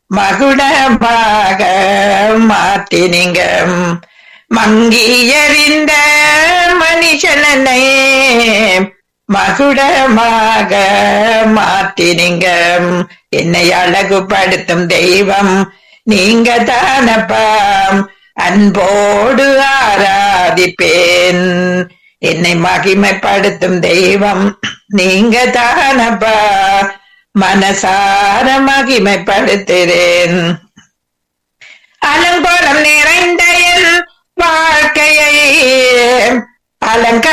மகுடமாக மாற்றினீங்க மங்கி எறிந்த மனுஷனே மகுடமாக மாற்றினீங்க என்னை அழகுபடுத்தும் தெய்வம் நீங்க தானப்பா அன்போடு ஆராதிப்பேன் என்னை மகிமைப்படுத்தும் தெய்வம் நீங்க தானப்பா மனசார மகிமைப்படுத்துகிறேன் அலங்கோலம் நிறைந்த என் வாழ்க்கையை அலங்க